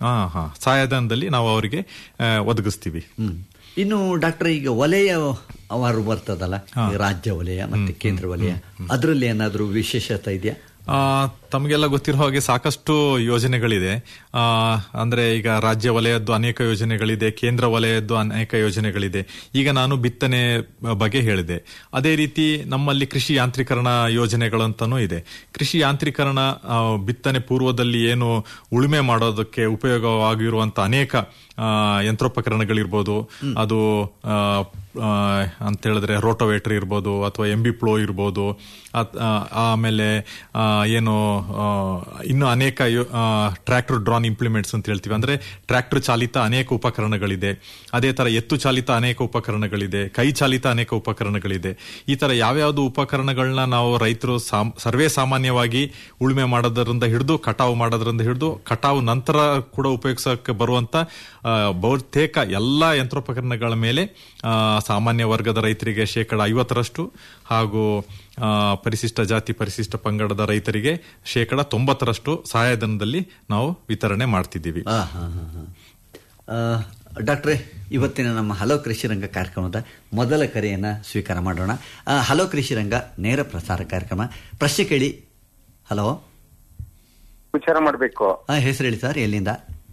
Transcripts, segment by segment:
ಹಾ ಹಾ ಸಹಾಯಧನದಲ್ಲಿ ನಾವು ಅವರಿಗೆ ಆ, ಒದಗಿಸ್ತೀವಿ ಹ್ಮ್. ಇನ್ನು ಡಾಕ್ಟರ್ ಈಗ ವಲಯ ಅವರು ಬರ್ತದಲ್ಲ ಈ ರಾಜ್ಯ ವಲಯ ಮತ್ತೆ ಕೇಂದ್ರ ವಲಯ ಅದರಲ್ಲಿ ಏನಾದ್ರೂ ವಿಶೇಷತೆ ಇದೆಯಾ ಆ, ತಮಗೆಲ್ಲ ಗೊತ್ತಿರೋ ಹಾಗೆ ಸಾಕಷ್ಟು ಯೋಜನೆಗಳಿದೆ ಆ, ಅಂದ್ರೆ ಈಗ ರಾಜ್ಯ ವಲಯದ್ದು ಅನೇಕ ಯೋಜನೆಗಳಿದೆ ಕೇಂದ್ರ ವಲಯದ್ದು ಅನೇಕ ಯೋಜನೆಗಳಿದೆ ಈಗ ನಾನು ಬಿತ್ತನೆ ಬಗ್ಗೆ ಹೇಳಿದೆ ಅದೇ ರೀತಿ ನಮ್ಮಲ್ಲಿ ಕೃಷಿ ಯಾಂತ್ರೀಕರಣ ಯೋಜನೆಗಳಂತನೂ ಇದೆ ಕೃಷಿ ಯಾಂತ್ರೀಕರಣ ಆ, ಬಿತ್ತನೆ ಪೂರ್ವದಲ್ಲಿ ಏನು ಉಳುಮೆ ಮಾಡೋದಕ್ಕೆ ಉಪಯೋಗವಾಗಿರುವಂತ ಅನೇಕ ಆ, ಯಂತ್ರೋಪಕರಣಗಳಿರ್ಬೋದು ಅದು ಆ, ಆ, ಅಂತ ಹೇಳಿದ್ರೆ ರೋಟೋವೇಟರ್ ಇರ್ಬೋದು ಅಥವಾ ಎಂ ಬಿ ಪ್ಲೋ ಇರ್ಬೋದು ಅತ್- ಆ, ಆಮೇಲೆ ಆ, ಏನು ಆ, ಇನ್ನು ಅನೇಕ ಟ್ರ್ಯಾಕ್ಟರ್ ಡ್ರಾನ್ ಇಂಪ್ಲಿಮೆಂಟ್ಸ್ ಅಂತ ಹೇಳ್ತೀವಿ ಅಂದ್ರೆ ಟ್ರ್ಯಾಕ್ಟರ್ ಚಾಲಿತ ಅನೇಕ ಉಪಕರಣಗಳಿದೆ ಅದೇ ತರ ಎತ್ತು ಚಾಲಿತ ಅನೇಕ ಉಪಕರಣಗಳಿದೆ ಕೈ ಚಾಲಿತ ಅನೇಕ ಉಪಕರಣಗಳಿದೆ ಈ ತರ ಯಾವ್ಯಾವ್ದು ಉಪಕರಣಗಳನ್ನ ನಾವು ರೈತರು ಸಾಮ್- ಸರ್ವೇ ಸಾಮಾನ್ಯವಾಗಿ ಉಳುಮೆ ಮಾಡೋದ್ರಿಂದ ಹಿಡಿದು ಕಟಾವು ಮಾಡೋದ್ರಿಂದ ಹಿಡಿದು ಕಟಾವು ನಂತರ ಕೂಡ ಉಪಯೋಗಿಸಕ್ಕೆ ಬರುವಂತ ಆ, ಬಹುತೇಕ ಎಲ್ಲಾ ಯಂತ್ರೋಪಕರಣಗಳ ಮೇಲೆ ಆ, ಸಾಮಾನ್ಯ ವರ್ಗದ ರೈತರಿಗೆ ಶೇಕಡ ಐವತ್ತರಷ್ಟು ಹಾಗೂ ಆ, ಪರಿಶಿಷ್ಟ ಜಾತಿ ಪರಿಶಿಷ್ಟ ಪಂಗಡದ ರೈತರಿಗೆ ಶೇಕಡ ತೊಂಬತ್ತರಷ್ಟು ಸಹಾಯಧನದಲ್ಲಿ ನಾವು ವಿತರಣೆ ಮಾಡ್ತಿದ್ದೀವಿ ಆ, ಹಾ, ಹಾ, ಹಾ. ಆ, ಡಾಕ್ಟ್ರೇ ಇವತ್ತಿನ ನಮ್ಮ ಹಲೋ ಕೃಷಿ ರಂಗ ಕಾರ್ಯಕ್ರಮದ ಮೊದಲ ಕರೆಯನ್ನ ಸ್ವೀಕಾರ ಮಾಡೋಣ ಆ, ಹಲೋ ಕೃಷಿ ರಂಗ ನೇರ ಪ್ರಸಾರ ಕಾರ್ಯಕ್ರಮ ಪ್ರಶ್ನೆ ಕೇಳಿ ಹಲೋ ವಿಚಾರ ಮಾಡ್ಬೇಕು ಆ, ಹೆಸರು ಹೇಳಿ ಸರ್ ಎಲ್ಲಿಂದ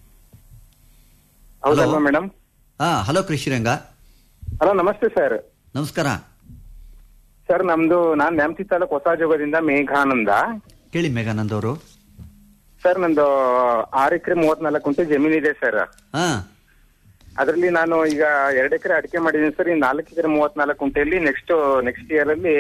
ಹೌದಲ್ವಾ ಮೇಡಮ್ ಹಾ ಹಲೋ ಕೃಷಿ ರಂಗ ಹಲೋ ನಮಸ್ತೆ ಸರ್ ನಮಸ್ಕಾರ ಸರ್ ನಮ್ದು ನಾನ್ ನ್ಯಾಮತಿ ತಾಲೂಕು ಹೊಸ ಜೋಗದಿಂದ ಮೇಘಾನಂದ ಕೇಳಿ ಮೇಘಾನಂದ್ ಅವರು ಸರ್ ನಂದು ಆರು ಎಕರೆ ಮೂವತ್ನಾಲ್ಕು ಕುಂಟೆ ಜಮೀನ್ ಇದೆ ಸರ್ ಹಾ ಅದರಲ್ಲಿ ನಾನು ಈಗ ಎರಡು ಎಕರೆ ಅಡಿಕೆ ಮಾಡಿದ್ದೀನಿ ಸರ್ ಈ ನಾಲ್ಕು ಎಕರೆ ಮೂವತ್ನಾಲ್ಕು ಕುಂಟೆಯಲ್ಲಿ ನೆಕ್ಸ್ಟ್ ನೆಕ್ಸ್ಟ್ ಇಯರ್ ಅಲ್ಲಿ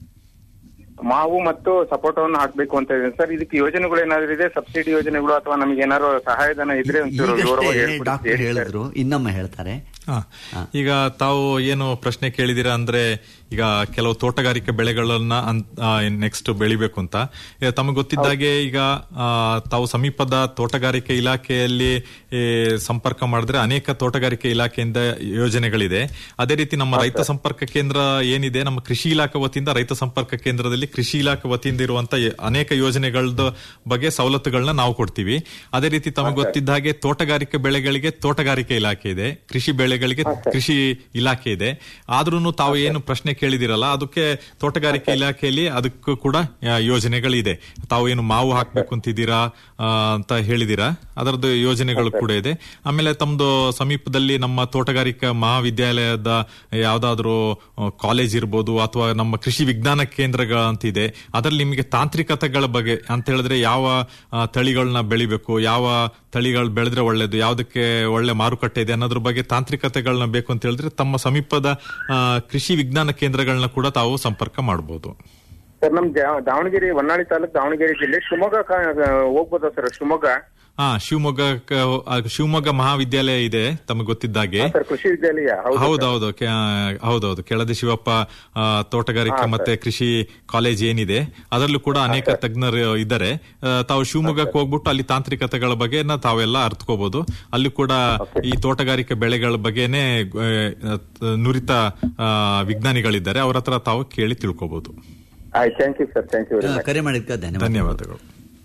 ಮಾವು ಮತ್ತು ಸಪೋಟವನ್ನು ಹಾಕ್ಬೇಕು ಅಂತ ಇದ್ದೀನಿ ಸರ್ ಇದಕ್ಕೆ ಯೋಜನೆಗಳು ಏನಾದ್ರು ಇದೆ ಸಬ್ಸಿಡಿ ಯೋಜನೆಗಳು ಅಥವಾ ನಮ್ಗೆ ಏನಾದ್ರು ಸಹಾಯಧನ ಇದ್ರೆ ಒಂಚೂರು ವಿವರವಾಗಿ ಈಗಷ್ಟೇ ಹೇಳ್ಬಿಡಿ ಡಾಕ್ಟರ್ ಹೇಳಿ ಸರ್. ಹೇಳಿದ್ರು ಇನ್ನೊಮ್ಮೆ ಹೇಳ್ತಾರೆ ಹಾ. ಈಗ ತಾವು ಏನು ಪ್ರಶ್ನೆ ಕೇಳಿದಿರಾ ಅಂದ್ರೆ ಈಗ ಕೆಲವು ತೋಟಗಾರಿಕೆ ಬೆಳೆಗಳನ್ನ ನೆಕ್ಸ್ಟ್ ಬೆಳಿಬೇಕು ಅಂತ ಈಗ ತಮಗೆ ಗೊತ್ತಿದ್ದಾಗೆ ಈಗ ಆ, ತಾವು ಸಮೀಪದ ತೋಟಗಾರಿಕೆ ಇಲಾಖೆಯಲ್ಲಿ ಏ, ಸಂಪರ್ಕ ಮಾಡಿದ್ರೆ ಅನೇಕ ತೋಟಗಾರಿಕೆ ಇಲಾಖೆಯಿಂದ ಯೋಜನೆಗಳಿದೆ ಅದೇ ರೀತಿ ನಮ್ಮ ರೈತ ಸಂಪರ್ಕ ಕೇಂದ್ರ ಏನಿದೆ ನಮ್ಮ ಕೃಷಿ ಇಲಾಖೆ ವತಿಯಿಂದ ರೈತ ಸಂಪರ್ಕ ಕೇಂದ್ರದಲ್ಲಿ ಕೃಷಿ ಇಲಾಖೆ ವತಿಯಿಂದ ಇರುವಂತ ಎ- ಅನೇಕ ಯೋಜನೆಗಳದ ಬಗ್ಗೆ ಸವಲತ್ತುಗಳನ್ನ ನಾವು ಕೊಡ್ತೀವಿ ಅದೇ ರೀತಿ ತಮಗೆ ಗೊತ್ತಿದ್ದ ಹಾಗೆ ತೋಟಗಾರಿಕೆ ಬೆಳೆಗಳಿಗೆ ತೋಟಗಾರಿಕೆ ಇಲಾಖೆ ಇದೆ ಕೃಷಿ ಬೆಳೆಗಳಿಗೆ ಕೃಷಿ ಇಲಾಖೆ ಇದೆ ಆದ್ರೂ ತಾವು ಏನು ಪ್ರಶ್ನೆ ಕೇಳಿದಿರಲ್ಲ ಅದಕ್ಕೆ ತೋಟಗಾರಿಕೆ ಇಲಾಖೆಯಲ್ಲಿ ಅದಕ್ಕೂ ಕೂಡ ಆ, ಯೋಜನೆಗಳಿದೆ ತಾವು ಏನು ಮಾವು ಹಾಕ್ಬೇಕು ಅಂತಿದ್ದೀರಾ ಆ, ಅಂತ ಹೇಳಿದಿರಾ ಅದರದ್ದು ಯೋಜನೆಗಳು ಕೂಡ ಇದೆ ಆಮೇಲೆ ತಮ್ದು ಸಮೀಪದಲ್ಲಿ ನಮ್ಮ ತೋಟಗಾರಿಕಾ ಮಹಾವಿದ್ಯಾಲಯದ ಯಾವ್ದಾದ್ರು ಕಾಲೇಜ್ ಇರ್ಬೋದು ಅಥವಾ ನಮ್ಮ ಕೃಷಿ ವಿಜ್ಞಾನ ಕೇಂದ್ರಗಳ ಅಂತ ಇದೆ ಅದರಲ್ಲಿ ನಿಮಗೆ ತಾಂತ್ರಿಕತೆಗಳ ಬಗ್ಗೆ ಅಂತ ಹೇಳಿದ್ರೆ ಯಾವ ಆ, ತಳಿಗಳನ್ನ ಬೆಳಿಬೇಕು ಯಾವ ತಳಿಗಳು ಬೆಳೆದ್ರೆ ಒಳ್ಳೇದು ಯಾವ್ದಕ್ಕೆ ಒಳ್ಳೆ ಮಾರುಕಟ್ಟೆ ಇದೆ ಅನ್ನೋದ್ರ ಬಗ್ಗೆ ತಾಂತ್ರಿಕತೆಗಳನ್ನ ಬೇಕು ಅಂತ ಹೇಳಿದ್ರೆ ತಮ್ಮ ಸಮೀಪದ ಆ, ಕೃಷಿ ವಿಜ್ಞಾನ ಕೇಂದ್ರಗಳನ್ನ ಕೂಡ ತಾವು ಸಂಪರ್ಕ ಮಾಡಬಹುದು ಸರ್ ನಮ್ ಜಾ- ದಾವಣಗೆರೆ ಹೊನ್ನಾಳಿ ತಾಲೂಕು ದಾವಣಗೆರೆ ಜಿಲ್ಲೆ ಶಿವಮೊಗ್ಗ ಕಾ- ಹೋಗ್ಬೋದಾ ಸರ್ ಶಿವಮೊಗ್ಗ ಹಾ ಶಿವಮೊಗ್ಗ ಆ, ಶಿವಮೊಗ್ಗ ಮಹಾವಿದ್ಯಾಲಯ ಇದೆ ತಮಗೆ ಗೊತ್ತಿದ್ದಾಗೆ ಸರ್ ಕೃಷಿ ವಿದ್ಯಾಲಯ ಹೌದು ಹೌದೌದು ಕೆ- ಹೌದೌದು ಕೆಳದಿ ಶಿವಪ್ಪ ಆ, ತೋಟಗಾರಿಕೆ ಮತ್ತೆ ಕೃಷಿ ಕಾಲೇಜ್ ಏನಿದೆ ಅದರಲ್ಲೂ ಕೂಡ ಅನೇಕ ತಜ್ಞರು ಇದ್ದಾರೆ ಆ, ತಾವು ಶಿವಮೊಗ್ಗಕ್ಕೆ ಹೋಗ್ಬಿಟ್ಟು ಅಲ್ಲಿ ತಾಂತ್ರಿಕತೆಗಳ ಬಗ್ಗೆ ತಾವೆಲ್ಲ ಅರ್ಥಕೋಬಹುದು ಅಲ್ಲಿ ಕೂಡ ಈ ತೋಟಗಾರಿಕೆ ಬೆಳೆಗಳ ಬಗ್ಗೆನೆ ಆ, ನುರಿತ ಆ, ವಿಜ್ಞಾನಿಗಳಿದ್ದಾರೆ ಅವ್ರ ಹತ್ರ ತಾವು ಕೇಳಿ ತಿಳ್ಕೋಬಹುದು ಆಯ್ತು thank you sir thank you very ah, much ಕರೆ ಮಾಡಿದ್ಕ ಧನ್ಯವಾದ ಧನ್ಯವಾದಗಳು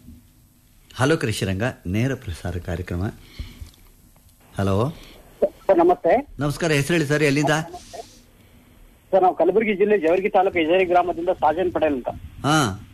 ಹಲೋ ಕೃಷಿ ರಂಗ ನೇರ ಪ್ರಸಾರ ಕಾರ್ಯಕ್ರಮ ಹಲೋ ಸರ್ ನಮಸ್ತೆ ನಮಸ್ಕಾರ ಹೆಸರು ಹೇಳಿ ಸರ್ ಎಲ್ಲಿಂದ ಸರ್ ನಾವು ಕಲಬುರಗಿ ಜಿಲ್ಲೆ ಜವರ್ಗಿ ತಾಲೂಕು ಇಜೇರಿ ಗ್ರಾಮದಿಂದ ಸಾಜನ್ ಪಟೇಲ್ ಅಂತ ಹಾ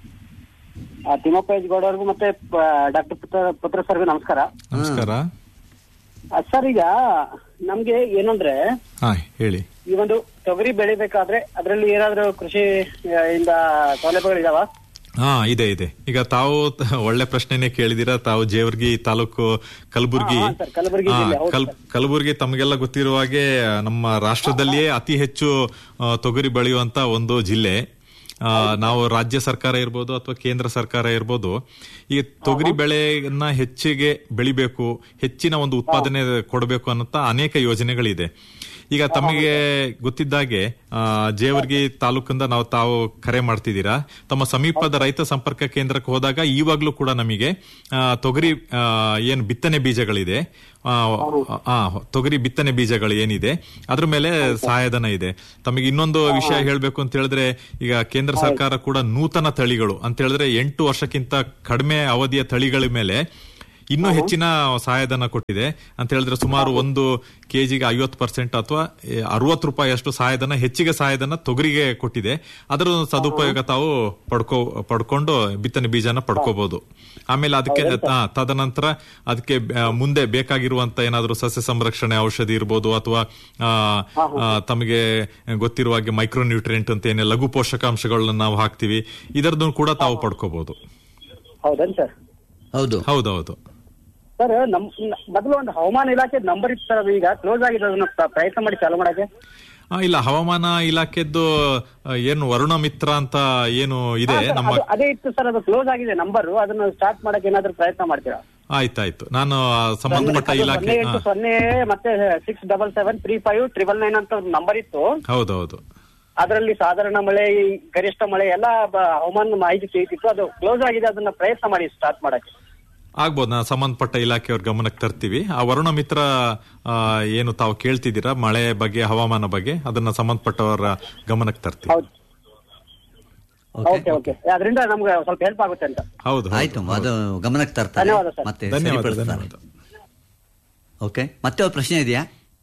ಆ, ತಿಮ್ಮಪ್ಪ ಎಚ್ ಗೌಡ ಅವ್ರಿಗೂ ಮತ್ತೆ ಡಾಕ್ಟರ್ ಪುತ್ರ ಪುತ್ರ ಸರ್ಗೂ ನಮಸ್ಕಾರ ನಮಸ್ಕಾರ ಆ, ಸರ್ ಈಗ ನಮ್ಗೆ ಏನಂದ್ರೆ ಹಾ ಹೇಳಿ ಈ ಒಂದು ತೊಗರಿ ಬೆಳಿಬೇಕಾದ್ರೆ ಅದರಲ್ಲಿ ಏನಾದ್ರು ಕೃಷಿ ಆ, ಇಂದ ಸೌಲಭ್ಯಗಳಿದಾವ ಹಾ ಇದೆ ಇದೆ ಈಗ ತಾವು ತ- ಒಳ್ಳೆ ಪ್ರಶ್ನೆನೆ ಕೇಳಿದಿರಾ ತಾವು ಜೇವರ್ಗಿ ತಾಲೂಕು ಕಲಬುರ್ಗಿ ಹಾ, ಸರ್, ಕಲಬುರ್ಗಿ ಹಾ, ಜಿಲ್ಲೆ, ಹೌದು ಕಲ್- ಕಲಬುರ್ಗಿ ತಮಗೆಲ್ಲ ಗೊತ್ತಿರುವ ಹಾಗೆ ನಮ್ಮ ರಾಷ್ಟ್ರದಲ್ಲಿಯೇ ಅತಿ ಹೆಚ್ಚು ಆ, ತೊಗರಿ ಬೆಳೆಯುವಂತ ಒಂದು ಜಿಲ್ಲೆ ಆ, ನಾವು ರಾಜ್ಯ ಸರ್ಕಾರ ಇರ್ಬೋದು ಅಥವಾ ಕೇಂದ್ರ ಸರ್ಕಾರ ಇರ್ಬೋದು ಈ ತೊಗರಿ ಬೆಳೆಯನ್ನ ಹೆಚ್ಚಿಗೆ ಬೆಳಿಬೇಕು ಹೆಚ್ಚಿನ ಒಂದು ಉತ್ಪಾದನೆ ಕೊಡಬೇಕು ಅನ್ನೋ ಅನೇಕ ಯೋಜನೆಗಳಿದೆ ಈಗ ತಮಗೆ ಗೊತ್ತಿದ್ದಾಗೆ ಆ, ಜೇವರ್ಗಿ ತಾಲೂಕಿಂದ ನಾವು ತಾವು ಕರೆ ಮಾಡ್ತಿದ್ದೀರಾ ತಮ್ಮ ಸಮೀಪದ ರೈತ ಸಂಪರ್ಕ ಕೇಂದ್ರಕ್ಕೆ ಹೋದಾಗ ಇವಾಗ್ಲೂ ಕೂಡ ನಮಗೆ ಆ, ತೊಗರಿ ಆ, ಏನು ಬಿತ್ತನೆ ಬೀಜಗಳಿದೆ ಆ, ಆ, ತೊಗರಿ ಬಿತ್ತನೆ ಬೀಜಗಳು ಏನಿದೆ ಅದ್ರ ಮೇಲೆ ಸಹಾಯಧನ ಇದೆ ತಮಗೆ ಇನ್ನೊಂದು ವಿಷಯ ಹೇಳ್ಬೇಕು ಅಂತ ಹೇಳಿದ್ರೆ ಈಗ ಕೇಂದ್ರ ಸರ್ಕಾರ ಕೂಡ ನೂತನ ತಳಿಗಳು ಅಂತ ಹೇಳಿದ್ರೆ ಎಂಟು ವರ್ಷಕ್ಕಿಂತ ಕಡಿಮೆ ಅವಧಿಯ ತಳಿಗಳ ಮೇಲೆ ಇನ್ನೂ ಹೆಚ್ಚಿನ ಸಹಾಯಧನ ಕೊಟ್ಟಿದೆ ಅಂತ ಹೇಳಿದ್ರೆ ಸುಮಾರು ಒಂದು ಕೆಜಿಗೆ ಐವತ್ತು ಪರ್ಸೆಂಟ್ ಅಥವಾ ಅರವತ್ತು ರೂಪಾಯಿ ಅಷ್ಟು ಸಹಾಯಧನ ಹೆಚ್ಚಿಗೆ ಸಹಾಯಧನ ತೊಗರಿಗೆ ಕೊಟ್ಟಿದೆ ಅದರ ಒಂದು ಸದುಪಯೋಗ ತಾವು ಪಡ್ಕೋ ಪಡ್ಕೊಂಡು ಬಿತ್ತನೆ ಬೀಜನ ಪಡ್ಕೋಬಹುದು ಆಮೇಲೆ ಅದಕ್ಕೆ ಆ, ತದನಂತರ ಅದಕ್ಕೆ ಆ, ಮುಂದೆ ಬೇಕಾಗಿರುವಂತ ಏನಾದರೂ ಸಸ್ಯ ಸಂರಕ್ಷಣೆ ಔಷಧಿ ಇರ್ಬೋದು ಅಥವಾ ಆ, ಆ, ತಮಗೆ ಗೊತ್ತಿರುವ ಹಾಗೆ ಮೈಕ್ರೋ ನ್ಯೂಟ್ರಿಯೆಂಟ್ ಅಂತ ಏನೇ ಲಘು ಪೋಷಕಾಂಶಗಳನ್ನ ನಾವು ಹಾಕ್ತಿವಿ ಇದರದ್ದು ಕೂಡ ತಾವು ಪಡ್ಕೋಬಹುದು ಹೌದೇನ್ ಸರ್ ಹೌದು ಹೌದೌದು ಸರ್ ನಮ್ ನ- ಮೊದಲು ಒಂದು ಹವಾಮಾನ ಇಲಾಖೆ ನಂಬರ್ ಇತ್ತು ಸರ್ ಅದು ಈಗ ಕ್ಲೋಸ್ ಆಗಿದೆ ಅದನ್ನ ಪ್ರ- ಪ್ರಯತ್ನ ಮಾಡಿ ಚಾಲು ಮಾಡಕ್ಕೆ ಆ, ಇಲ್ಲ ಹವಾಮಾನ ಇಲಾಖೆದ್ದು ಆ, ಏನು ವರುಣ ಮಿತ್ರ ಅಂತ ಏನು ಇದೆ ಹಾ, ಸರ್, ನಮ್ಮ ಅದು- ಅದೇ ಇತ್ತು ಸರ್ ಅದು ಕ್ಲೋಸ್ ಆಗಿದೆ ನಂಬರ್ ಅದನ್ನ ಸ್ಟಾರ್ಟ್ ಮಾಡಕ್ಕೆ ಏನಾದ್ರು ಪ್ರಯತ್ನ ಮಾಡ್ತೀರಾ ಆಯ್ತಾಯ್ತು ನಾನು ಆ, ಸಂಬಂಧಪಟ್ಟ ಅದು ಇಲಾಖೆ ಸೊನ್ನೆ ಎಂಟು ಆ, ಸೊನ್ನೆ ಮತ್ತೆ six double seven three five triple nine ಅಂತ ಒಂದು ನಂಬರ್ ಇತ್ತು ಹೌದೌದು ಅದರಲ್ಲಿ ಸಾಧಾರಣ ಮಳೆ ಈ ಗರಿಷ್ಠ ಮಳೆ ಎಲ್ಲ ಬ- ಹವಾಮಾನ ಮಾಹಿತಿ ಸಿಗ್ತಿತ್ತು ಅದು ಕ್ಲೋಸ್ ಆಗಿದೆ ಅದನ್ನ ಪ್ರಯತ್ನ ಮಾಡಿ ಸ್ಟಾರ್ಟ್ ಮಾಡಕ್ಕೆ ಆಗ್ಬೋದು ನಾವು ಸಂಬಂಧಪಟ್ಟ ಇಲಾಖೆಯವ್ರ ಗಮನಕ್ಕೆ ತರ್ತೀವಿ ಆ ವರುಣ ಮಿತ್ರ ಆ, ಏನು ತಾವು ಕೇಳ್ತಿದ್ದೀರಾ ಮಳೆ ಬಗ್ಗೆ ಹವಾಮಾನ ಬಗ್ಗೆ ಅದನ್ನ ಸಂಬಂಧಪಟ್ಟವರ ಗಮನಕ್ಕೆ ತರ್ತೀವಿ ಹೌದು ಓಕೆ ಓಕೆ ಅದರಿಂದ ನಮ್ಗೆ ಸ್ವಲ್ಪ ಹೆಲ್ಪ್ ಆಗುತ್ತೆ ಅಂತ ಹೌದು ಹೌದು, ಆಯ್ತು ಹೌದು. ಅದು ಗಮನಕ್ಕೆ ತರ್ತಾರೆ ಧನ್ಯವಾದ ಸರ್. ಮತ್ತೆ ಧನ್ಯವಾದ ಸರಿಪಡಿಸ್ತಾರೆ ಧನ್ಯವಾದ ಓಕೆ ಮತ್ತೆ ಒಂದು ಪ್ರಶ್ನೆ ಇದೆಯಾ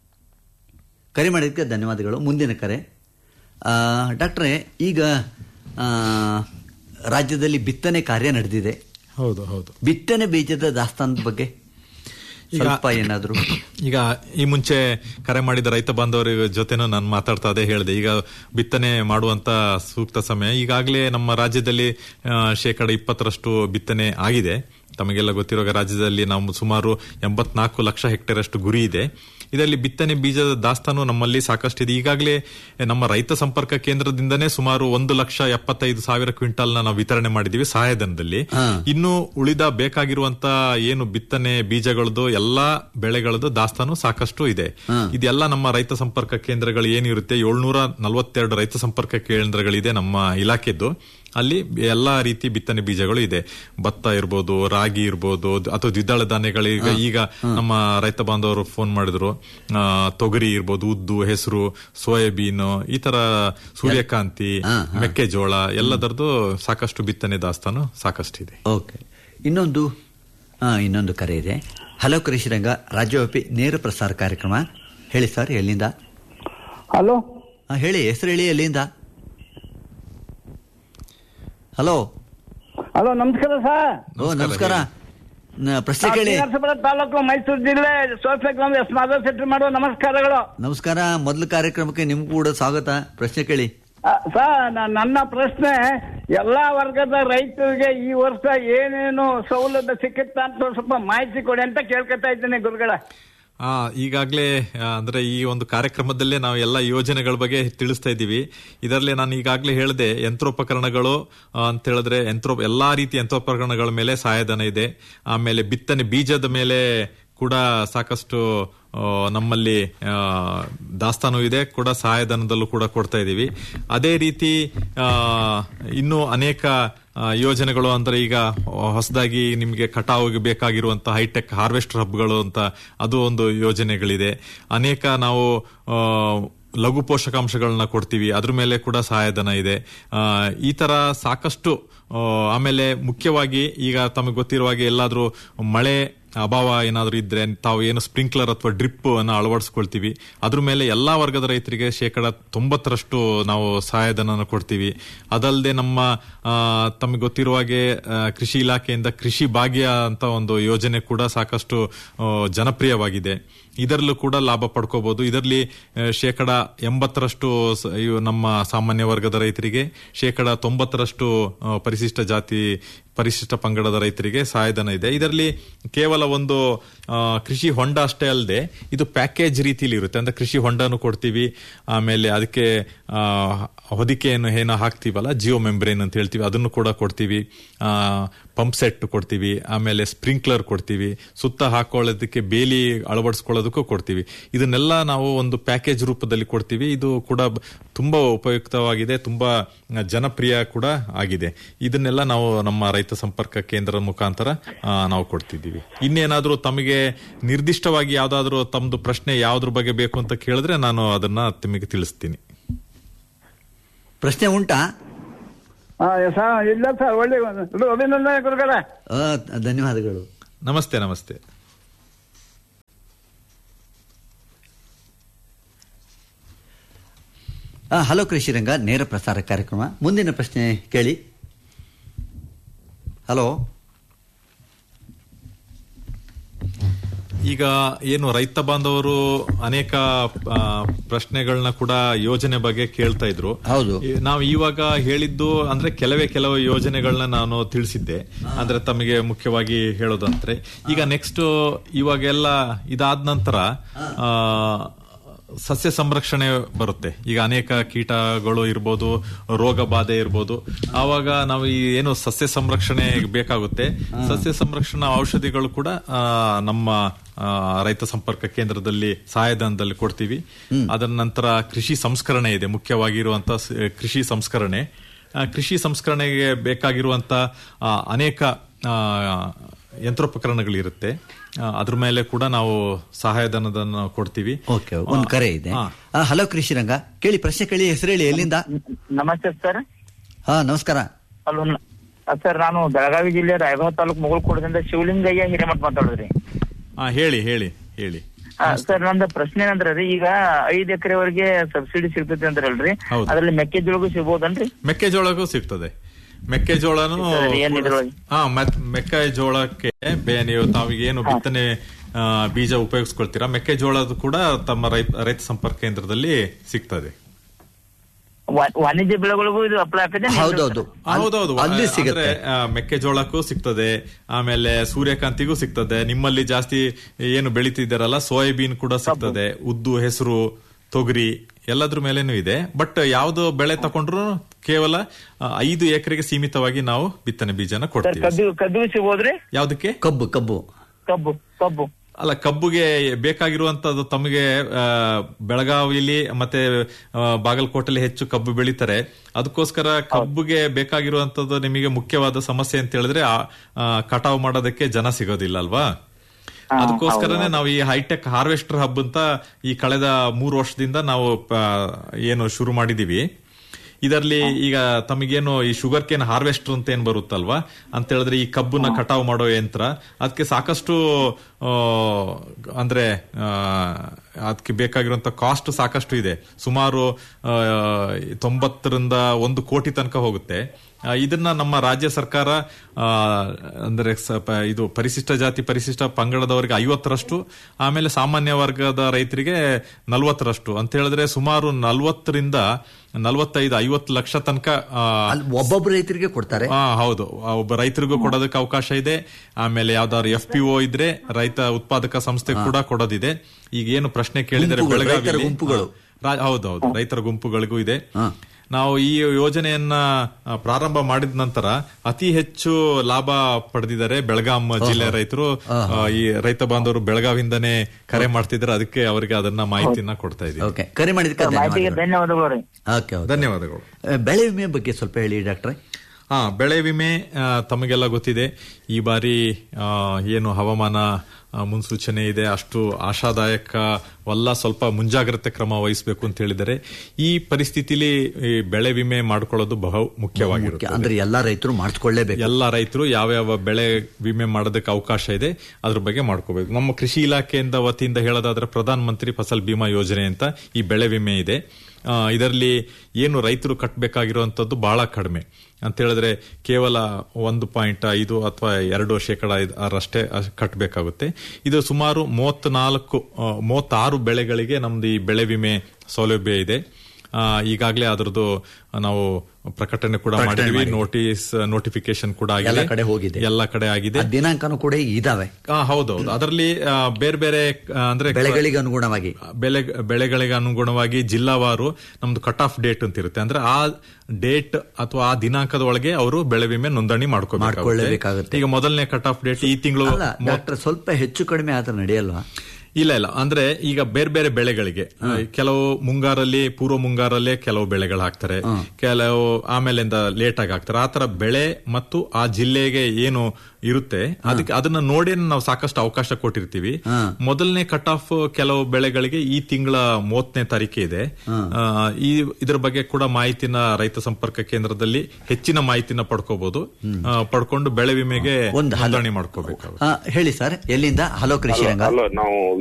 ಕರೆ ಮಾಡಿದ್ದಕ್ಕೆ ಧನ್ಯವಾದಗಳು ಮುಂದಿನ ಕರೆ ಆ, ಡಾಕ್ಟ್ರೇ ಈಗ ಆ, ರಾಜ್ಯದಲ್ಲಿ ಬಿತ್ತನೆ ಕಾರ್ಯ ನಡೆದಿದೆ ಹೌದು ಹೌದು ಬಿತ್ತನೆ ಬೀಜದ ದಾಸ್ತಾನದ ಬಗ್ಗೆ ಈಗ- ಸ್ವಲ್ಪ ಏನಾದ್ರು ಈಗ ಈ ಮುಂಚೆ ಕರೆ ಮಾಡಿದ ರೈತ ಬಾಂಧವರ ಜೊತೆನೂ ನಾನು ಮಾತಾಡ್ತಾ ಅದೇ ಹೇಳಿದೆ ಈಗ ಬಿತ್ತನೆ ಮಾಡುವಂತ ಸೂಕ್ತ ಸಮಯ ಈಗಾಗಲೇ ನಮ್ಮ ರಾಜ್ಯದಲ್ಲಿ ಆ, ಶೇಕಡ ಇಪ್ಪತ್ತರಷ್ಟು ಬಿತ್ತನೆ ಆಗಿದೆ ತಮಗೆಲ್ಲ ಗೊತ್ತಿರೋ ರಾಜ್ಯದಲ್ಲಿ ನಾವು ಸುಮಾರು ಎಂಬತ್ನಾಲ್ಕು ಲಕ್ಷ ಹೆಕ್ಟೇರ್ ಅಷ್ಟು ಗುರಿ ಇದೆ ಇದರಲ್ಲಿ ಬಿತ್ತನೆ ಬೀಜದ ದಾಸ್ತಾನು ನಮ್ಮಲ್ಲಿ ಸಾಕಷ್ಟಿದೆ ಈಗಾಗಲೇ ನಮ್ಮ ರೈತ ಸಂಪರ್ಕ ಕೇಂದ್ರದಿಂದನೇ ಸುಮಾರು ಒಂದು ಲಕ್ಷ ಎಪ್ಪತ್ತೈದು ಸಾವಿರ ಕ್ವಿಂಟಾಲ್ ನಾವು ವಿತರಣೆ ಮಾಡಿದೀವಿ ಸಹಾಯಧನದಲ್ಲಿ ಹಾ. ಇನ್ನು ಉಳಿದ ಬೇಕಾಗಿರುವಂತ ಏನು ಬಿತ್ತನೆ ಬೀಜಗಳದ್ದು ಎಲ್ಲಾ ಬೆಳೆಗಳದ್ದು ದಾಸ್ತಾನು ಸಾಕಷ್ಟು ಇದೆ ಹಾ. ಇದೆಲ್ಲ ನಮ್ಮ ರೈತ ಸಂಪರ್ಕ ಕೇಂದ್ರಗಳು ಏನಿರುತ್ತೆ ಏಳ್ನೂರ ನಲವತ್ತೆರಡು ರೈತ ಸಂಪರ್ಕ ಕೇಂದ್ರಗಳಿದೆ ನಮ್ಮ ಇಲಾಖೆದ್ದು ಅಲ್ಲಿ ಎಲ್ಲಾ ರೀತಿ ಬಿತ್ತನೆ ಬೀಜಗಳು ಇದೆ ಭತ್ತ ಇರ್ಬೋದು ರಾಗಿ ಇರ್ಬೋದು ಅಥವಾ ದ್ವಿದಳ ಧಾನ್ಯಗಳೀಗ ಈಗ ನಮ್ಮ ರೈತ ಬಾಂಧವರು ಫೋನ್ ಮಾಡಿದ್ರು ಆ, ತೊಗರಿ ಇರ್ಬೋದು ಉದ್ದು ಹೆಸರು ಸೋಯಾಬೀನ್ ಈ ತರ ಸೂರ್ಯಕಾಂತಿ ಹಾ, ಹಾ. ಮೆಕ್ಕೆಜೋಳ ಎಲ್ಲದರದ್ದು ಸಾಕಷ್ಟು ಬಿತ್ತನೆ ದಾಸ್ತಾನು ಸಾಕಷ್ಟಿದೆ ಓಕೆ ಇನ್ನೊಂದು ಆ, ಇನ್ನೊಂದು ಕರೆ ಇದೆ ಹಲೋ ಕೃಷಿರಂಗ ರಾಜ್ಯವ್ಯಾಪಿ ನೇರ ಪ್ರಸಾರ ಕಾರ್ಯಕ್ರಮ ಹೇಳಿ ಸರ್ ಎಲ್ಲಿಂದ ಹಲೋ ಆ, ಹೇಳಿ ಹೆಸರು ಹೇಳಿ ಎಲ್ಲಿಂದ ಹಲೋ ಹಲೋ ನಮಸ್ಕಾರ ಸರ್ ಓ ನಮಸ್ಕಾರ ನ- ಪ್ರಶ್ನೆ ಕೇಳಿ ನರಸೀಪುರ ತಾಲೂಕು ಮೈಸೂರು ಜಿಲ್ಲೆ ಸೋಫೆ ಗ್ರಾಮ ಎಸ್ ಮಾಧವ್ ಶೆಟ್ಟಿ ಮಾಡುವ ನಮಸ್ಕಾರಗಳು ನಮಸ್ಕಾರ ಮೊದಲ ಕಾರ್ಯಕ್ರಮಕ್ಕೆ ನಿಮ್ಗೂ ಕೂಡ ಸ್ವಾಗತ ಪ್ರಶ್ನೆ ಕೇಳಿ ಆ, ಸರ್ ನ- ನನ್ನ ಪ್ರಶ್ನೆ ಎಲ್ಲಾ ವರ್ಗದ ರೈತರಿಗೆ ಈ ವರ್ಷ ಏನೇನು ಸೌಲಭ್ಯ ಸಿಕ್ಕುತ್ತ ಅಂತ ಸ್ವಲ್ಪ ಮಾಹಿತಿ ಕೊಡಿ ಅಂತ ಕೇಳ್ಕೊತಾ ಇದ್ದೀನಿ ಗುರುಗಳ ಆ ಈಗಾಗಲೇ ಆ, ಅಂದ್ರೆ ಈ ಒಂದು ಕಾರ್ಯಕ್ರಮದಲ್ಲೇ ನಾವು ಎಲ್ಲ ಯೋಜನೆಗಳ ಬಗ್ಗೆ ತಿಳಿಸ್ತಾ ಇದ್ದೀವಿ ಇದರಲ್ಲಿ ನಾನು ಈಗಾಗಲೇ ಹೇಳಿದೆ ಯಂತ್ರೋಪಕರಣಗಳು ಆ, ಅಂತ ಹೇಳಿದ್ರೆ ಯಂತ್ರೋ ಎಲ್ಲಾ ರೀತಿಯ ಯಂತ್ರೋಪಕರಣಗಳ ಮೇಲೆ ಸಹಾಯಧನ ಇದೆ ಆಮೇಲೆ ಬಿತ್ತನೆ ಬೀಜದ ಮೇಲೆ ಕೂಡ ಸಾಕಷ್ಟು ಆ, ನಮ್ಮಲ್ಲಿ ಆ, ದಾಸ್ತಾನು ಇದೆ ಕೂಡ ಸಹಾಯಧನದಲ್ಲೂ ಕೂಡ ಕೊಡ್ತಾ ಇದ್ದೀವಿ ಅದೇ ರೀತಿ ಆ, ಇನ್ನೂ ಅನೇಕ ಆ, ಯೋಜನೆಗಳು ಅಂದ್ರೆ ಈಗ ಹೊಸದಾಗಿ ನಿಮಗೆ ಕಟಾವಿಗೆ ಬೇಕಾಗಿರುವಂತಹ ಹೈಟೆಕ್ ಹಾರ್ವೆಸ್ಟರ್ ಹಬ್ಗಳು ಅಂತ ಅದು ಒಂದು ಯೋಜನೆಗಳಿದೆ ಅನೇಕ ನಾವು ಆ, ಲಘು ಪೋಷಕಾಂಶಗಳನ್ನ ಕೊಡ್ತೀವಿ ಅದ್ರ ಮೇಲೆ ಕೂಡ ಸಹಾಯಧನ ಇದೆ ಆ, ಈ ತರ ಸಾಕಷ್ಟು ಆ, ಆಮೇಲೆ ಮುಖ್ಯವಾಗಿ ಈಗ ತಮಗೆ ಗೊತ್ತಿರುವ ಹಾಗೆ ಎಲ್ಲಾದ್ರೂ ಮಳೆ ಅಭಾವ ಏನಾದರೂ ಇದ್ರೆ ತಾವು ಏನು ಸ್ಪ್ರಿಂಕ್ಲರ್ ಅಥವಾ ಡ್ರಿಪ್ ಅನ್ನ ಅಳವಡಿಸ್ಕೊಳ್ತೀವಿ ಅದ್ರ ಮೇಲೆ ಎಲ್ಲಾ ವರ್ಗದ ರೈತರಿಗೆ ಶೇಕಡ ತೊಂಬತ್ತರಷ್ಟು ನಾವು ಸಹಾಯಧನ ಕೊಡ್ತೀವಿ ಅದಲ್ಲದೆ ನಮ್ಮ ಆ, ತಮಗೆ ಗೊತ್ತಿರುವ ಹಾಗೆ ಆ, ಕೃಷಿ ಇಲಾಖೆಯಿಂದ ಕೃಷಿ ಭಾಗ್ಯ ಅಂತ ಒಂದು ಯೋಜನೆ ಕೂಡ ಸಾಕಷ್ಟು ಆ, ಜನಪ್ರಿಯವಾಗಿದೆ ಇದರಲ್ಲೂ ಕೂಡ ಲಾಭ ಪಡ್ಕೋಬಹುದು ಇದರಲ್ಲಿ ಆ, ಶೇಕಡ ಎಂಬತ್ತರಷ್ಟು ಸ- ಇವು ನಮ್ಮ ಸಾಮಾನ್ಯ ವರ್ಗದ ರೈತರಿಗೆ ಶೇಕಡ ತೊಂಬತ್ತರಷ್ಟು ಆ, ಪರಿಶಿಷ್ಟ ಜಾತಿ ಪರಿಶಿಷ್ಟ ಪಂಗಡದ ರೈತರಿಗೆ ಸಹಾಯಧನ ಇದೆ ಇದರಲ್ಲಿ ಕೇವಲ ಒಂದು ಆ, ಕೃಷಿ ಹೊಂಡ ಅಷ್ಟೇ ಅಲ್ಲದೆ ಇದು ಪ್ಯಾಕೇಜ್ ರೀತಿಯಲ್ಲಿ ಇರುತ್ತೆ ಅಂದ್ರೆ ಕೃಷಿ ಹೊಂಡನು ಕೊಡ್ತೀವಿ ಆಮೇಲೆ ಅದಕ್ಕೆ ಆ, ಹೊದಿಕೆಯನ್ನು ಏನೋ ಹಾಕ್ತೀವಲ್ಲ ಜಿಯೋ ಮೆಂಬ್ರೇನ್ ಅಂತ ಹೇಳ್ತೀವಿ ಅದನ್ನು ಕೂಡ ಕೊಡ್ತೀವಿ ಪಂಪ್ ಸೆಟ್ ಕೊಡ್ತೀವಿ ಆಮೇಲೆ ಸ್ಪ್ರಿಂಕ್ಲರ್ ಕೊಡ್ತೀವಿ ಸುತ್ತ ಹಾಕೊಳ್ಳೋದಕ್ಕೆ ಬೇಲಿ ಅಳವಡಿಸ್ಕೊಳ್ಳೋದಕ್ಕೂ ಕೊಡ್ತೀವಿ ಇದನ್ನೆಲ್ಲ ನಾವು ಒಂದು ಪ್ಯಾಕೇಜ್ ರೂಪದಲ್ಲಿ ಕೊಡ್ತೀವಿ ಇದು ಕೂಡ ಬ- ತುಂಬಾ ಉಪಯುಕ್ತವಾಗಿದೆ ತುಂಬಾ ಜನಪ್ರಿಯ ಕೂಡ ಆಗಿದೆ ಇದನ್ನೆಲ್ಲ ನಾವು ನಮ್ಮ ರೈತ ಸಂಪರ್ಕ ಕೇಂದ್ರದ ಮುಖಾಂತರ ಆ, ನಾವು ಕೊಡ್ತಿದ್ದೀವಿ ಇನ್ನೇನಾದ್ರೂ ತಮಗೆ ನಿರ್ದಿಷ್ಟವಾಗಿ ಯಾವ್ದಾದ್ರು ತಮ್ದು ಪ್ರಶ್ನೆ ಯಾವ್ದ್ರ ಬಗ್ಗೆ ಬೇಕು ಅಂತ ಕೇಳಿದ್ರೆ ನಾನು ಅದನ್ನ ನಿಮಗೆ ತಿಳಿಸ್ತೀನಿ ಪ್ರಶ್ನೆ ಉಂಟಾ ಸರ್ ಇಲ್ಲ ಸರ್ ಒಳ್ಳೆ ಅಭಿನಂದನೆ ಗುರುಗಳ ಆ, ಧನ್ಯವಾದಗಳು ನಮಸ್ತೆ ನಮಸ್ತೆ ಆ, ಹಲೋ ಕೃಷಿರಂಗ ನೇರ ಪ್ರಸಾರ ಕಾರ್ಯಕ್ರಮ ಮುಂದಿನ ಪ್ರಶ್ನೆ ಕೇಳಿ ಹಲೋ ಈಗ ಏನು ರೈತ ಬಾಂಧವರು ಅನೇಕ ಆ, ಪ್ರಶ್ನೆಗಳನ್ನ ಕೂಡ ಯೋಜನೆ ಬಗ್ಗೆ ಕೇಳ್ತಾ ಇದ್ರು ಹೌದು. ಈ- ನಾವು ಇವಾಗ ಹೇಳಿದ್ದು ಅಂದ್ರೆ ಕೆಲವೇ ಕೆಲವು ಯೋಜನೆಗಳನ್ನ ನಾನು ತಿಳಿಸಿದ್ದೆ ಅಂದ್ರೆ ತಮಗೆ ಮುಖ್ಯವಾಗಿ ಹೇಳೋದಂದ್ರೆ ಈಗ ನೆಕ್ಸ್ಟ್ ಇವಾಗೆಲ್ಲ ಇದಾದ ನಂತರ ಆ, ಸಸ್ಯ ಸಂರಕ್ಷಣೆ ಬರುತ್ತೆ ಈಗ ಅನೇಕ ಕೀಟಗಳು ಇರ್ಬೋದು ರೋಗ ಬಾಧೆ ಇರ್ಬೋದು ಆವಾಗ ನಾವು ಈ ಏನು ಸಸ್ಯ ಸಂರಕ್ಷಣೆ ಬೇಕಾಗುತ್ತೆ ಸಸ್ಯ ಸಂರಕ್ಷಣಾ ಔಷಧಿಗಳು ಕೂಡ ಆ, ನಮ್ಮ ಆ, ರೈತ ಸಂಪರ್ಕ ಕೇಂದ್ರದಲ್ಲಿ ಸಹಾಯಧನದಲ್ಲಿ ಕೊಡ್ತೀವಿ ಅದರ ನಂತರ ಕೃಷಿ ಸಂಸ್ಕರಣೆ ಇದೆ ಮುಖ್ಯವಾಗಿರುವಂತ ಸ- ಕೃಷಿ ಸಂಸ್ಕರಣೆ ಆ, ಕೃಷಿ ಸಂಸ್ಕರಣೆಗೆ ಬೇಕಾಗಿರುವಂತ ಆ, ಅನೇಕ ಆ, ಯಂತ್ರೋಪಕರಣಗಳಿರುತ್ತೆ ಆ, ಅದ್ರ ಮೇಲೆ ಕೂಡ ನಾವು ಸಹಾಯಧನದನ್ನು ಕೊಡ್ತೀವಿ ಓಕೆ ಒಂದು ಕರೆ ಇದೆ ಹಾ. ಆ, ಹಲೋ ಕೃಷಿರಂಗ ಕೇಳಿ ಪ್ರಶ್ನೆ ಕೇಳಿ ಹೆಸರು ಹೇಳಿ ಎಲ್ಲಿಂದ ನಮಸ್ತೆ ಸರ್ ಹಾ ನಮಸ್ಕಾರ ಹಲೋ ಸರ್ ನಾನು ಬೆಳಗಾವಿ ಜಿಲ್ಲೆ ರಾಯಬಾಗ ತಾಲೂಕು ಮುಗಲ್ಕೋಟದಿಂದ ಶಿವಲಿಂಗಯ್ಯ ಹಿರೇಮಠ್ ಮಾತಾಡಿದ್ರಿ ಆ, ಹೇಳಿ ಹೇಳಿ ಹೇಳಿ ಸರ್ ನಂದು ಪ್ರಶ್ನೆ ಏನಂದ್ರೆ ರೀ ಈಗ ಐದ್ ಎಕರೆವರೆಗೆ ಸಬ್ಸಿಡಿ ಸಿಗ್ತೈತಿ ಅಂದ್ರಲ್ರಿ ಹೌದು. ಅದ್ರಲ್ಲಿ ಮೆಕ್ಕೆಜೋಳಗೂ ಸಿಗ್ಬೋದನ್ರಿ ಮೆಕ್ಕೆಜೋಳಕ್ಕೂ ಸಿಗ್ತದೆ ಮೆಕ್ಕೆಜೋಳನು ಸರಿ, ಏನ್ ಇದ್ರೊಳಗೆ? ಹಾ ಮತ್- ಮೆಕ್ಕೆಜೋಳಕ್ಕೆ ಬೇ ನೀವು ತಾವಿಗೆ ಏನು ಬಿತ್ತನೆ ಆ, ಬೀಜ ಉಪಯೋಗಿಸ್ಕೊಳ್ತೀರಾ ಮೆಕ್ಕೆಜೋಳದ ಕೂಡ ತಮ್ಮ ರೈತ ರೈತ ಸಂಪರ್ಕ ಕೇಂದ್ರದಲ್ಲಿ ಸಿಗ್ತದೆ ವಾ- ವಾಣಿಜ್ಯ ಬೆಳೆಗಳಿಗೂ ಇದು ಅಪ್ಲೈ ಆಗ್ತದೆ ಹೌದೌದು ಹೌದೌದು ಅಲ್ಲಿ ಅಂದ್ರೆ, ಸಿಗುತ್ತೆ ಆ, ಮೆಕ್ಕೆಜೋಳಕ್ಕೂ ಸಿಗ್ತದೆ ಆಮೇಲೆ ಸೂರ್ಯಕಾಂತಿಗೂ ಸಿಗ್ತದೆ ನಿಮ್ಮಲ್ಲಿ ಜಾಸ್ತಿ ಏನು ಬೆಳಿತಿದ್ದಾರಲ್ಲ ಸೋಯಾಬೀನ್ ಕೂಡ ಸಿಗ್ತದೆ ಉದ್ದು ಹೆಸರು ತೊಗರಿ ಎಲ್ಲದ್ರ ಮೇಲೇನು ಇದೆ ಬಟ್ ಯಾವ್ದು ಬೆಳೆ ತಕೊಂಡ್ರು ಕೇವಲ ಆ, ಐದು ಎಕರೆಗೆ ಸೀಮಿತವಾಗಿ ನಾವು ಬಿತ್ತನೆ ಬೀಜನ ಸರ್ ಕೊಡ್ತೀವಿ ಕಬ್ಬು ಕಬ್ಬಿಗೂ ಸಿಗ್ಬೋದ್ರಿ ಯಾವ್ದಕ್ಕೆ ಕಬ್ಬು ಕಬ್ಬು ಕಬ್ಬು ಕಬ್ಬು ಅಲ್ಲ ಕಬ್ಬುಗೆ ಬೇಕಾಗಿರುವಂತದ್ದು ತಮಗೆ ಆ, ಬೆಳಗಾವಿಲಿ ಮತ್ತೆ ಆ, ಬಾಗಲಕೋಟೆಲಿ ಹೆಚ್ಚು ಕಬ್ಬು ಬೆಳೀತಾರೆ ಅದಕ್ಕೋಸ್ಕರ ಕಬ್ಬುಗೆ ಬೇಕಾಗಿರುವಂತದ್ದು ನಿಮಗೆ ಮುಖ್ಯವಾದ ಸಮಸ್ಯೆ ಅಂತ ಹೇಳಿದ್ರೆ ಆ, ಆ, ಕಟಾವು ಮಾಡೋದಕ್ಕೆ ಜನ ಸಿಗೋದಿಲ್ಲ ಅಲ್ವಾ ಅದಕ್ಕೋಸ್ಕರನೇ ನಾವು ಈ ಹೈಟೆಕ್ ಹಾರ್ವೆಸ್ಟರ್ ಹಬ್ ಅಂತ ಈ ಕಳೆದ ಮೂರು ವರ್ಷದಿಂದ ನಾವು ಆ, ಏನು ಶುರು ಮಾಡಿದೀವಿ ಇದರಲ್ಲಿ ಈಗ ತಮಗೇನು ಈ ಶುಗರ್ ಕೇನ್ ಹಾರ್ವೆಸ್ಟರ್ ಅಂತ ಏನ್ ಬರುತ್ತಲ್ವಾ ಅಂತ ಹೇಳಿದ್ರೆ ಈ ಕಬ್ಬನ್ನ ಕಟಾವು ಮಾಡೋ ಯಂತ್ರ ಅದಕ್ಕೆ ಸಾಕಷ್ಟು ಆ, ಅಂದ್ರೆ ಆ, ಅದಕ್ಕೆ ಬೇಕಾಗಿರುವಂತ ಕಾಸ್ಟ್ ಸಾಕಷ್ಟು ಇದೆ ಸುಮಾರು ಆ, ತೊಂಬತ್ತರಿಂದ ಒಂದು ಕೋಟಿ ತನಕ ಹೋಗುತ್ತೆ ಆ, ಇದನ್ನ ನಮ್ಮ ರಾಜ್ಯ ಸರ್ಕಾರ ಆ, ಅಂದ್ರೆ ಸ- ಪ- ಇದು ಪರಿಶಿಷ್ಟ ಜಾತಿ ಪರಿಶಿಷ್ಟ ಪಂಗಡದವರಿಗೆ ಐವತ್ತರಷ್ಟು ಆಮೇಲೆ ಸಾಮಾನ್ಯ ವರ್ಗದ ರೈತರಿಗೆ ನಲ್ವತ್ತರಷ್ಟು ಅಂತ ಹೇಳಿದ್ರೆ ಸುಮಾರು ನಲ್ವತ್ತರಿಂದ ನಲ್ವತ್ತೈದು ಐವತ್ತು ಲಕ್ಷ ತನಕ ಆ, ಅಲ್ಲಿ ಒಬ್ಬೊಬ್ಬರು ರೈತರಿಗೆ ಕೊಡ್ತಾರೆ ಹಾ ಹೌದು ಆ, ಒಬ್ಬ ರೈತರಿಗೂ ಕೊಡೋದಕ್ಕೆ ಅವಕಾಶ ಇದೆ ಆಮೇಲೆ ಯಾವ್ದಾದ್ರು ಎಫ್ ಪಿ ಒ ಇದ್ರೆ ರೈತ ಉತ್ಪಾದಕ ಸಂಸ್ಥೆ ಕೂಡ ಕೊಡೋದಿದೆ ಈಗ ಏನು ಪ್ರಶ್ನೆ ಕೇಳಿದರೆ ಗುಂಪುಗಳು, ರೈತರ ಬೆಳಗಾವಿ ಗುಂಪುಗಳು. ಹೌದೌದು ರೈತರ ಗುಂಪುಗಳಿಗೂ ಇದೆ ಹಾ. ನಾವು ಈ ಯೋಜನೆಯನ್ನ ಆ, ಪ್ರಾರಂಭ ಮಾಡಿದ ನಂತರ ಅತಿ ಹೆಚ್ಚು ಲಾಭ ಪಡೆದಿದ್ದಾರೆ ಬೆಳಗಾಂ ಜಿಲ್ಲೆ ರೈತರು ಆ, ಈ ರೈತ ಬಾಂಧವರು ಬೆಳಗಾವಿಂದನೇ ಕರೆ ಮಾಡ್ತಿದ್ದಾರೆ ಅದಕ್ಕೆ ಅವರಿಗೆ ಅದನ್ನ ಮಾಹಿತಿಯನ್ನ ಕೊಡ್ತಾ ಇದ್ದೀವಿ ಓಕೆ ಕರೆ ಮಾಡಿದಕ್ಕೆ ಮಾಹಿತಿಗೆ ಧನ್ಯವಾದಗಳು ಧನ್ಯವಾದಗಳು ರೀ ಓಕೆ ಓಕೆ. ಧನ್ಯವಾದಗಳು ಆ, ಬೆಳೆ ವಿಮೆ ಬಗ್ಗೆ ಸ್ವಲ್ಪ ಹೇಳಿ ಡಾಕ್ಟ್ರೆ ಹಾ ಬೆಳೆ ವಿಮೆ ಆ, ತಮಗೆಲ್ಲ ಗೊತ್ತಿದೆ ಈ ಬಾರಿ ಆ, ಏನು ಹವಾಮಾನ ಆ, ಮುನ್ಸೂಚನೆ ಇದೆ ಅಷ್ಟು ಆಶಾದಾಯಕವಲ್ಲ ಸ್ವಲ್ಪ ಮುಂಜಾಗ್ರತೆ ಕ್ರಮ ವಹಿಸಬೇಕು ಅಂತ ಹೇಳಿದರೆ ಈ ಪರಿಸ್ಥಿತಿಲಿ ಈ ಬೆಳೆ ವಿಮೆ ಮಾಡ್ಕೊಳ್ಳೋದು ಬಹು ಮುಖ್ಯವಾಗಿರುತ್ತೆ ಅಂದ್ರೆ ಎಲ್ಲಾ ರೈತರು ಮಾಡಿಸ್ಕೊಳ್ಳೇಬೇಕು ಎಲ್ಲ ರೈತರು ಯಾವ್ಯಾವ ಬೆಳೆ ವಿಮೆ ಮಾಡೋದಕ್ಕೆ ಅವಕಾಶ ಇದೆ ಅದ್ರ ಬಗ್ಗೆ ಮಾಡ್ಕೋಬೇಕು ನಮ್ಮ ಕೃಷಿ ಇಲಾಖೆಯಿಂದ ವತಿಯಿಂದ ಹೇಳೋದಾದ್ರೆ ಪ್ರಧಾನ ಮಂತ್ರಿ ಫಸಲ್ ಬಿಮಾ ಯೋಜನೆ ಅಂತ ಈ ಬೆಳೆ ವಿಮೆ ಇದೆ ಆ, ಇದರಲ್ಲಿ ಏನು ರೈತರು ಕಟ್ಟಬೇಕಾಗಿರುವಂತದ್ದು ಬಹಳ ಕಡಿಮೆ ಅಂತ ಹೇಳಿದ್ರೆ ಕೇವಲ ಒಂದು ಪಾಯಿಂಟ್ ಐದು ಅಥವಾ ಎರಡು ಶೇಕಡ ಐದು- ಅರಷ್ಟೇ ಅಷ್ಟ್ ಕಟ್ಟಬೇಕಾಗುತ್ತೆ ಇದು ಸುಮಾರು ಮೂವತ್ನಾಲ್ಕು ಆ, ಮೂವತ್ತಾರು ಬೆಳೆಗಳಿಗೆ ನಮ್ದು ಈ ಬೆಳೆ ವಿಮೆ ಸೌಲಭ್ಯ ಇದೆ ಆ, ಈಗಾಗಲೇ ಅದರದ್ದು ನಾವು ಪ್ರಕಟಣೆ ಕೂಡ ಪ್ರಕಟಣೆ ಮಾಡಿದ್ವಿ ಮಾಡಿದ್ವಿ. ನೋಟಿಸ್ ನೋಟಿಫಿಕೇಶನ್ ಕೂಡ ಆಗಿದೆ ಎಲ್ಲ ಕಡೆ ಹೋಗಿದೆ. ಎಲ್ಲ ಕಡೆ ಆಗಿದೆ ಆ ದಿನಾಂಕನೂ ಕೂಡ ಇದಾವೆ ಆ, ಹೌದೌದು ಅದರಲ್ಲಿ ಆ, ಬೇರೆ ಬೇರೆ ಆ, ಅಂದ್ರೆ ಬೆಳೆಗಳಿಗೆ ಅನುಗುಣವಾಗಿ ಬೆಳೆ ಬೆಳೆಗಳಿಗೆ ಅನುಗುಣವಾಗಿ ಜಿಲ್ಲಾವಾರು ನಮ್ದು ಕಟ್ ಆಫ್ ಡೇಟ್ ಅಂತ ಇರುತ್ತೆ ಅಂದ್ರೆ ಆ ಡೇಟ್ ಅಥವಾ ಆ ದಿನಾಂಕದ ಒಳಗೆ ಅವರು ಬೆಳೆ ವಿಮೆ ನೋಂದಣಿ ಮಾಡ್ಕೋಬೇಕಾಗುತ್ತೆ ಮಾಡ್ಕೊಳ್ಳೇಬೇಕಾಗುತ್ತೆ. ಈಗ ಮೊದಲನೇ ಕಟ್ ಆಫ್ ಡೇಟ್ ಈ ತಿಂಗಳು ಅಲ್ಲ ಡಾಕ್ಟರ್ ಸ್ವಲ್ಪ ಹೆಚ್ಚು ಕಡಿಮೆ ಆದ್ರೆ ನಡೆಯಲ್ವಾ ಇಲ್ಲ ಇಲ್ಲ ಅಂದ್ರೆ ಈಗ ಬೇರೆ ಬೇರೆ ಬೆಳೆಗಳಿಗೆ ಆ, ಕೆಲವು ಮುಂಗಾರಲ್ಲಿ ಪೂರ್ವ ಮುಂಗಾರಲ್ಲೇ ಕೆಲವು ಬೆಳೆಗಳು ಹಾಕ್ತಾರೆ ಕೆಲವು ಆಮೇಲಿಂದ ಲೇಟ್ ಆಗಿ ಹಾಕ್ತಾರೆ ಆ ತರ ಬೆಳೆ ಮತ್ತು ಆ ಜಿಲ್ಲೆಗೆ ಏನು ಇರುತ್ತೆ ಅದಕ್ಕೆ ಅದನ್ನ ನೋಡಿ ನಾವು ಸಾಕಷ್ಟು ಅವಕಾಶ ಕೊಟ್ಟಿರ್ತೀವಿ ಮೊದಲನೇ ಕಟ್ ಆಫ್ ಕೆಲವು ಬೆಳೆಗಳಿಗೆ ಈ ತಿಂಗಳ ಮೂವತ್ತನೇ ತಾರೀಕು ಇದೆ ಆ, ಈ ಇದ್ರ ಬಗ್ಗೆ ಕೂಡ ಮಾಹಿತಿನ ರೈತ ಸಂಪರ್ಕ ಕೇಂದ್ರದಲ್ಲಿ ಹೆಚ್ಚಿನ ಮಾಹಿತಿನ ಪಡ್ಕೋಬಹುದು ಆ, ಪಡ್ಕೊಂಡು ಬೆಳೆ ವಿಮೆಗೆ ಒಂದು ಹಲೋ- ನೋಂದಣಿ ಮಾಡ್ಕೋಬೇಕಾಗುತ್ತೆ ಆ, ಹೇಳಿ ಸರ್ ಎಲ್ಲಿಂದ ಹಲೋ ಕೃಷಿ ರಂಗ ಅಲ್ಲ ನಾವು